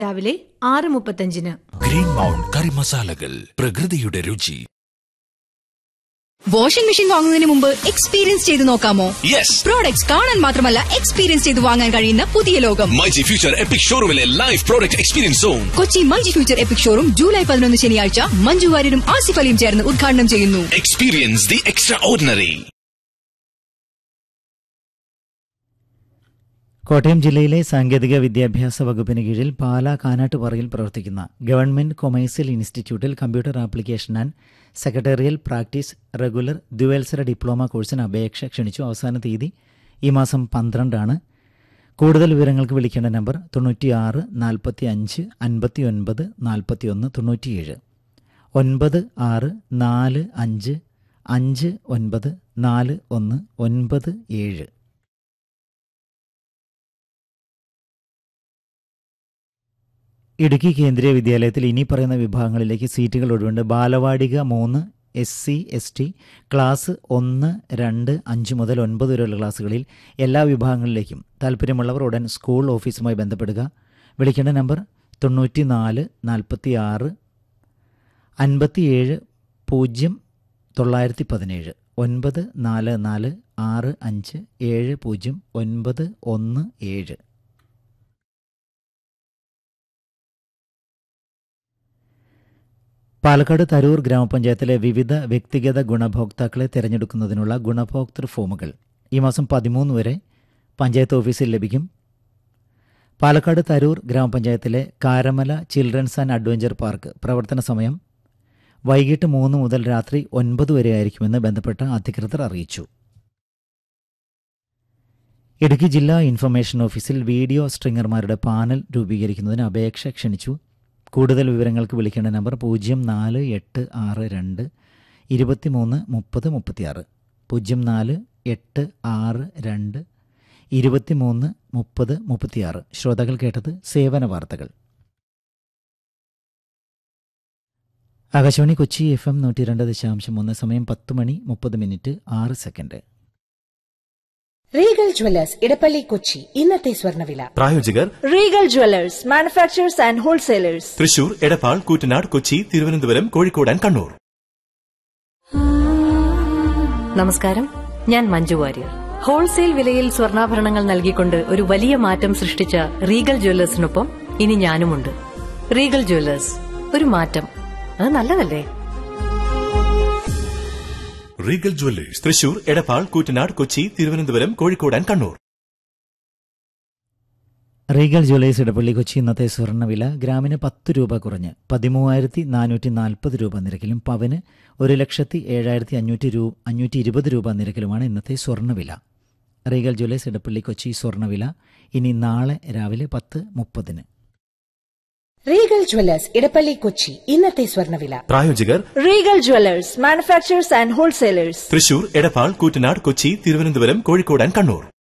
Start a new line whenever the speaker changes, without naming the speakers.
രാവിലെ ആറ് മുപ്പത്തഞ്ചിന്
ഗ്രീൻ മൗണ്ട് കറി മസാലകൾ പ്രകൃതിയുടെ രുചി
വാഷിംഗ് മെഷീൻ വാങ്ങുന്നതിന് മുമ്പ് എക്സ്പീരിയൻസ് ചെയ്ത് നോക്കാമോ
യെസ്
പ്രോഡക്ട്സ് കാണാൻ മാത്രമല്ല എക്സ്പീരിയൻസ് ചെയ്ത് വാങ്ങാൻ കഴിയുന്ന പുതിയ ലോകം
മൈജി ഫ്യൂച്ചർ എപ്പിക് ഷോറൂമിലെ live product experience zone
Kochi myG future epic showroom July പതിനൊന്ന് ശനിയാഴ്ച മഞ്ജു വാര്യരും ആസിഫ് അലിയും ചേർന്ന് ഉദ്ഘാടനം ചെയ്യുന്നു
experience the extraordinary
Kottayam ജില്ലയിലെ സാങ്കേതിക വിദ്യാഭ്യാസ വകുപ്പിന് കീഴിൽ പാലാ കാനാട്ടുപാറയിൽ പ്രവർത്തിക്കുന്ന ഗവൺമെന്റ് കൊമേഴ്സ്യൽ ഇൻസ്റ്റിറ്റ്യൂട്ടിൽ computer application and secretarial practice regular ദ്വിവത്സര ഡിപ്ലോമ കോഴ്സിന് അപേക്ഷ ക്ഷണിച്ചു അവസാന തീയതി ഈ മാസം പന്ത്രണ്ടാണ് കൂടുതൽ വിവരങ്ങൾക്ക് വിളിക്കേണ്ട നമ്പർ തൊണ്ണൂറ്റിയാറ് നാൽപ്പത്തി അഞ്ച് അൻപത്തി ഒൻപത് നാൽപ്പത്തി ഒന്ന് തൊണ്ണൂറ്റിയേഴ് ഒൻപത് ആറ് നാല് അഞ്ച് അഞ്ച് ഒൻപത് നാല് ഒന്ന് ഒൻപത് ഏഴ് ഇടുക്കി കേന്ദ്രീയ വിദ്യാലയത്തിൽ ഇനി പറയുന്ന വിഭാഗങ്ങളിലേക്ക് സീറ്റുകൾ ഒഴിവുണ്ട് ബാലവാടിക മൂന്ന് S C S T class ഒന്ന് രണ്ട് അഞ്ച് മുതൽ ഒൻപത് വരെയുള്ള ക്ലാസ്സുകളിൽ എല്ലാ വിഭാഗങ്ങളിലേക്കും താല്പര്യമുള്ളവർ ഉടൻ സ്കൂൾ ഓഫീസുമായി ബന്ധപ്പെടുക വിളിക്കേണ്ട നമ്പർ തൊണ്ണൂറ്റി നാല് നാൽപ്പത്തി ആറ് അൻപത്തിയേഴ് പൂജ്യം തൊള്ളായിരത്തി പതിനേഴ് ഒൻപത് നാല് നാല് ആറ് അഞ്ച് ഏഴ് പൂജ്യം ഒൻപത് ഒന്ന് ഏഴ് പാലക്കാട് തരൂർ ഗ്രാമപഞ്ചായത്തിലെ വിവിധ വ്യക്തിഗത ഗുണഭോക്താക്കളെ തിരഞ്ഞെടുക്കുന്നതിനുള്ള ഗുണഭോക്തൃ ഫോമുകൾ ഈ മാസം പതിമൂന്ന് വരെ പഞ്ചായത്ത് ഓഫീസിൽ ലഭിക്കും പാലക്കാട് തരൂർ ഗ്രാമപഞ്ചായത്തിലെ Karamala children's and adventure park പ്രവർത്തന സമയം വൈകിട്ട് മൂന്ന് മുതൽ രാത്രി ഒൻപത് വരെ ആയിരിക്കുമെന്ന് ബന്ധപ്പെട്ട അധികൃതർ അറിയിച്ചു ഇടുക്കി ജില്ലാ ഇൻഫർമേഷൻ ഓഫീസിൽ വീഡിയോ സ്ട്രിങ്ങർമാരുടെ പാനൽ രൂപീകരിക്കുന്നതിന് അപേക്ഷ ക്ഷണിച്ചു കൂടുതൽ വിവരങ്ങൾക്ക് വിളിക്കേണ്ട നമ്പർ പൂജ്യം നാല് എട്ട് ആറ് രണ്ട് ഇരുപത്തിമൂന്ന് മുപ്പത് മുപ്പത്തിയാറ് പൂജ്യം നാല് എട്ട് ആറ് രണ്ട് ഇരുപത്തിമൂന്ന് മുപ്പത് മുപ്പത്തിയാറ് ശ്രോതാക്കൾ കേട്ടത് സേവന വാർത്തകൾ ആകാശവാണി കൊച്ചി എഫ് എം നൂറ്റി രണ്ട് ദശാംശം ഒന്ന് സമയം പത്ത് മണി മുപ്പത് മിനിറ്റ് ആറ് second
Regal Jewellers Edappally Kochi ഇന്നത്തെ സ്വർണ്ണവില
പ്രായോജകർ
Regal Jewellers manufacturers and wholesalers
Thrissur Edappal Koottanad Kochi Thiruvananthapuram Kozhikode and Kannur
നമസ്കാരം ഞാൻ മഞ്ജു വാര്യർ ഹോൾസെയിൽ വിലയിൽ സ്വർണ്ണാഭരണങ്ങൾ നൽകിക്കൊണ്ട് ഒരു വലിയ മാറ്റം സൃഷ്ടിച്ച റീഗൽ ജ്വല്ലേഴ്സിനൊപ്പം ഇനി ഞാനുമുണ്ട് റീഗൽ ജ്വല്ലേഴ്സ് ഒരു മാറ്റം അത് നല്ലതല്ലേ
Regal Jewellers Thrissur Edappal Koottanad Kochi Thiruvananthapuram Kozhikode and Kannur
Regal Jewellers Edappally Kochi ഇന്നത്തെ സ്വർണ്ണവില ഗ്രാമിന് പത്ത് രൂപ കുറഞ്ഞ് പതിമൂവായിരത്തി നാനൂറ്റി നാൽപ്പത് രൂപ നിരക്കിലും പവന് ഒരു ലക്ഷത്തി ഏഴായിരത്തി അഞ്ഞൂറ്റി രൂ അഞ്ഞൂറ്റി ഇരുപത് രൂപ നിരക്കിലുമാണ് ഇന്നത്തെ സ്വർണ്ണവില റീഗൽ ജ്വല്ലേഴ്സ് ഇടപ്പള്ളി കൊച്ചി സ്വർണ്ണവില ഇനി നാളെ രാവിലെ പത്ത് മുപ്പതിന്
റീഗൽ ജ്വല്ലേഴ്സ് ഇടപ്പള്ളി കൊച്ചി ഇന്നത്തെ സ്വർണ്ണവില
പ്രായോജകർ
Regal Jewellers manufacturers and wholesalers
Thrissur Edappal Koottanad Kochi Thiruvananthapuram Kozhikode and Kannur